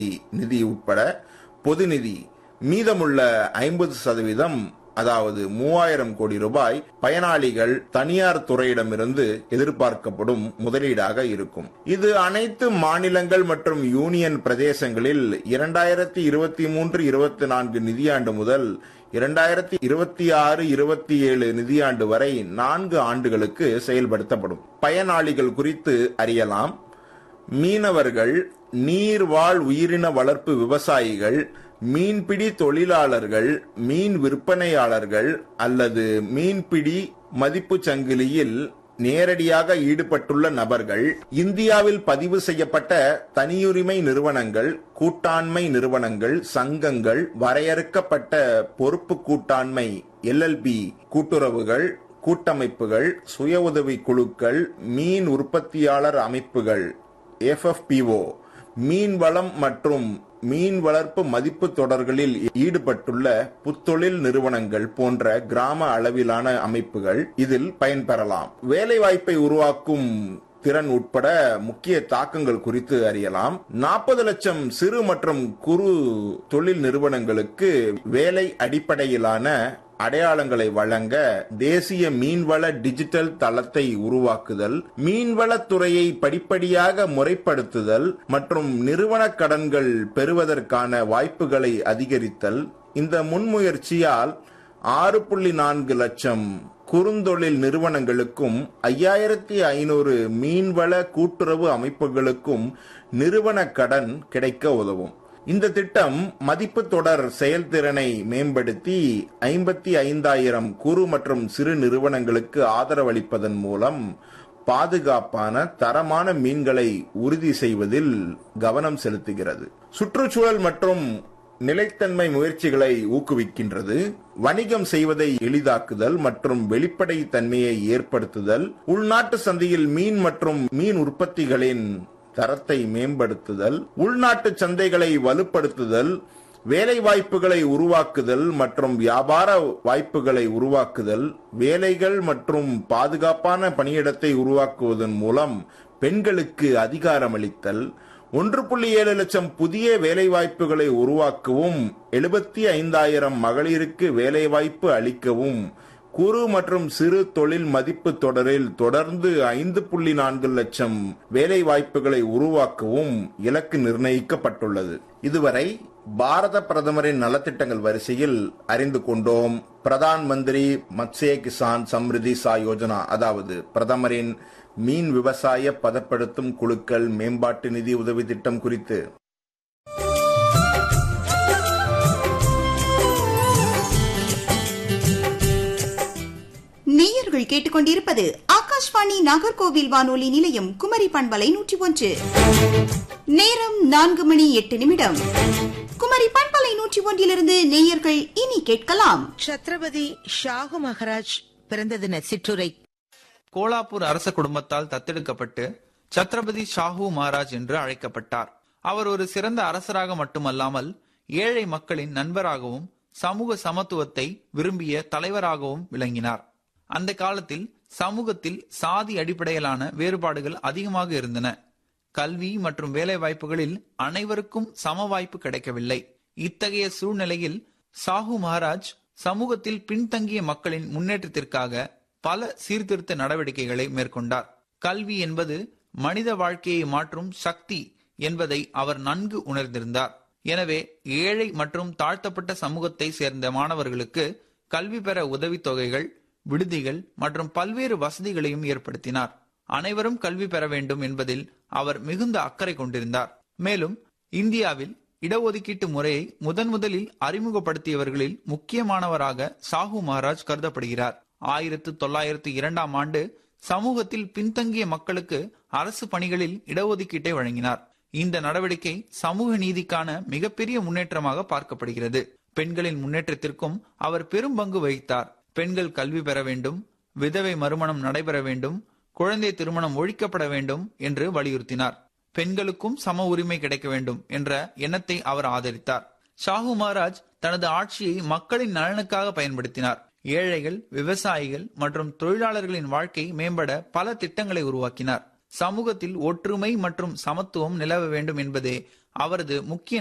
நிதி உட்பட பொது நிதி மீதமுள்ள ஐம்பது சதவீதம் அதாவது மூவாயிரம் கோடி ரூபாய் பயனாளிகள் தனியார் துறையிடமிருந்து எதிர்பார்க்கப்படும் முதலீடாக இருக்கும் இது அனைத்து மாநிலங்கள் மற்றும் யூனியன் பிரதேசங்களில் இரண்டாயிரத்தி இருபத்தி மூன்று இருபத்தி நான்கு நிதியாண்டு முதல் இரண்டாயிரத்தி இருபத்தி ஆறு இருபத்தி ஏழு நிதியாண்டு வரை நான்கு ஆண்டுகளுக்கு செயல்படுத்தப்படும் பயனாளிகள் குறித்து அறியலாம் மீனவர்கள் நீர்வாழ் உயிரின வளர்ப்பு விவசாயிகள் மீன்பிடி தொழிலாளர்கள் மீன் விற்பனையாளர்கள் அல்லது மீன்பிடி மதிப்பு சங்கிலியில் நேரடியாக ஈடுபட்டுள்ள நபர்கள் இந்தியாவில் பதிவு செய்யப்பட்ட தனியுரிமை நிறுவனங்கள் கூட்டாண்மை நிறுவனங்கள் சங்கங்கள் வரையறுக்கப்பட்ட பொறுப்பு கூட்டாண்மை எல்எல்பி கூட்டுறவுகள் கூட்டமைப்புகள் சுய உதவி குழுக்கள் மீன் உற்பத்தியாளர் அமைப்புகள் எஃப்எஃபிஓ மீன் வளம் மற்றும் மீன் வளர்ப்பு மதிப்பு தொடர்களில் ஈடுபட்டுள்ள புத்தொழில் நிறுவனங்கள் போன்ற கிராம அளவிலான அமைப்புகள் இதில் பயன்பெறலாம் வேலைவாய்ப்பை உருவாக்கும் திறன் உட்பட முக்கிய தாக்கங்கள் குறித்து அறியலாம் நாற்பது லட்சம் சிறு மற்றும் குறு தொழில் நிறுவனங்களுக்கு வேலை அடிப்படையிலான அடையாளங்களை வழங்க தேசிய மீன்வள டிஜிட்டல் தளத்தை உருவாக்குதல் மீன்வளத்துறையை படிப்படியாக முறைப்படுத்துதல் மற்றும் நிறுவன கடன்கள் பெறுவதற்கான வாய்ப்புகளை அதிகரித்தல் இந்த முன்முயற்சியால் ஆறு புள்ளி நான்கு லட்சம் குறுந்தொழில் நிறுவனங்களுக்கும் ஐயாயிரத்தி ஐநூறு மீன்வள கூட்டுறவு அமைப்புகளுக்கும் நிறுவன கடன் கிடைக்க உதவும் இந்த திட்டம் மதிப்பு தொடர் செயல்திறனை மேம்படுத்தி ஐம்பத்தி ஐந்தாயிரம் குறு மற்றும் சிறு நிறுவனங்களுக்கு ஆதரவளிப்பதன் மூலம் பாதுகாப்பான தரமான மீன்களை உறுதி செய்வதில் கவனம் செலுத்துகிறது சுற்றுச்சூழல் மற்றும் நிலைத்தன்மை முயற்சிகளை ஊக்குவிக்கின்றது வணிகம் செய்வதை எளிதாக்குதல் மற்றும் வெளிப்படை தன்மையை ஏற்படுத்துதல் உள்நாட்டு சந்தையில் மீன் மற்றும் மீன் உற்பத்திகளின் தரத்தை மேம்படுத்துதல் உள்நாட்டு சந்தைகளை வலுப்படுத்துதல் வேலை வாய்ப்புகளை உருவாக்குதல் மற்றும் வியாபார வாய்ப்புகளை உருவாக்குதல் வேலைகள் மற்றும் பாதுகாப்பான பணியிடத்தை உருவாக்குவதன் மூலம் பெண்களுக்கு அதிகாரமளித்தல் ஒன்று புள்ளி ஏழு லட்சம் புதிய வேலைவாய்ப்புகளை உருவாக்கவும் எழுபத்தி ஐந்தாயிரம் மகளிருக்கு வேலைவாய்ப்பு அளிக்கவும் குறு மற்றும் சிறு தொழில் மதிப்பு தொடரில் தொடர்ந்து ஐந்து புள்ளி நான்கு லட்சம் வேலை வாய்ப்புகளை உருவாக்கவும் இலக்கு நிர்ணயிக்கப்பட்டுள்ளது இதுவரை பாரத பிரதமரின் நலத்திட்டங்கள் வரிசையில் அறிந்து கொண்டோம் பிரதான் மந்திரி மத்ஸ்ய கிசான் சம்ரிதி சா யோஜனா அதாவது பிரதமரின் மீன் விவசாய பதப்படுத்தும் குழுக்கள் மேம்பாட்டு நிதி உதவி திட்டம் குறித்து நேயர்கள் கேட்டுக்கொண்டிருப்பது ஆகாஷ்வாணி நாகர்கோவில் வானொலி நிலையம் குமரி பண்பலை நூற்றி ஒன்று நேரம் நான்கு மணி எட்டு நிமிடம் குமரி பண்பலை நூற்றி ஒன்றிலிருந்து நேயர்கள் இனி கேட்கலாம் சத்ரபதி ஷாகு மகாராஜ் பிறந்த தின சிற்றுரை கோலாப்பூர் அரச குடும்பத்தால் தத்தெடுக்கப்பட்டு சத்ரபதி ஷாஹூ மகாராஜ் என்று அழைக்கப்பட்டார் அவர் ஒரு சிறந்த அரசராக மட்டுமல்லாமல் ஏழை மக்களின் நண்பராகவும் சமூக சமத்துவத்தை விரும்பிய தலைவராகவும் விளங்கினார் அந்த காலத்தில் சமூகத்தில் சாதி அடிப்படையிலான வேறுபாடுகள் அதிகமாக இருந்தன கல்வி மற்றும் வேலை வாய்ப்புகளில் அனைவருக்கும் சம வாய்ப்பு கிடைக்கவில்லை இத்தகைய சூழ்நிலையில் சாஹூ மகாராஜ் சமூகத்தில் பின்தங்கிய மக்களின் முன்னேற்றத்திற்காக பல சீர்திருத்த நடவடிக்கைகளை மேற்கொண்டார் கல்வி என்பது மனித வாழ்க்கையை மாற்றும் சக்தி என்பதை அவர் நன்கு உணர்ந்திருந்தார் எனவே ஏழை மற்றும் தாழ்த்தப்பட்ட சமூகத்தை சேர்ந்த மாணவர்களுக்கு கல்வி பெற உதவித்தொகைகள் விடுதிகள் மற்றும் பல்வேறு வசதிகளையும் ஏற்படுத்தினார் அனைவரும் கல்வி பெற வேண்டும் என்பதில் அவர் மிகுந்த அக்கறை கொண்டிருந்தார் மேலும் இந்தியாவில் இடஒதுக்கீட்டு முறையை முதன் முதலில் அறிமுகப்படுத்தியவர்களில் முக்கியமானவராக சாஹூ மகாராஜ் கருதப்படுகிறார் ஆயிரத்து தொள்ளாயிரத்து இரண்டாம் ஆண்டு சமூகத்தில் பின்தங்கிய மக்களுக்கு அரசு பணிகளில் இடஒதுக்கீட்டை வழங்கினார் இந்த நடவடிக்கை சமூக நீதிக்கான மிகப்பெரிய முன்னேற்றமாக பார்க்கப்படுகிறது பெண்களின் முன்னேற்றத்திற்கும் அவர் பெரும் பங்கு வகித்தார் பெண்கள் கல்வி பெற வேண்டும் விதவை மறுமணம் நடைபெற வேண்டும் குழந்தை திருமணம் ஒழிக்கப்பட வேண்டும் என்று வலியுறுத்தினார் பெண்களுக்கும் சம உரிமை கிடைக்க வேண்டும் என்ற எண்ணத்தை அவர் ஆதரித்தார் ஷாஹு மகாராஜ் தனது ஆட்சியை மக்களின் நலனுக்காக பயன்படுத்தினார் ஏழைகள் விவசாயிகள் மற்றும் தொழிலாளர்களின் வாழ்க்கை மேம்பட பல திட்டங்களை உருவாக்கினார் சமூகத்தில் ஒற்றுமை மற்றும் சமத்துவம் நிலவ வேண்டும் என்பதே அவரது முக்கிய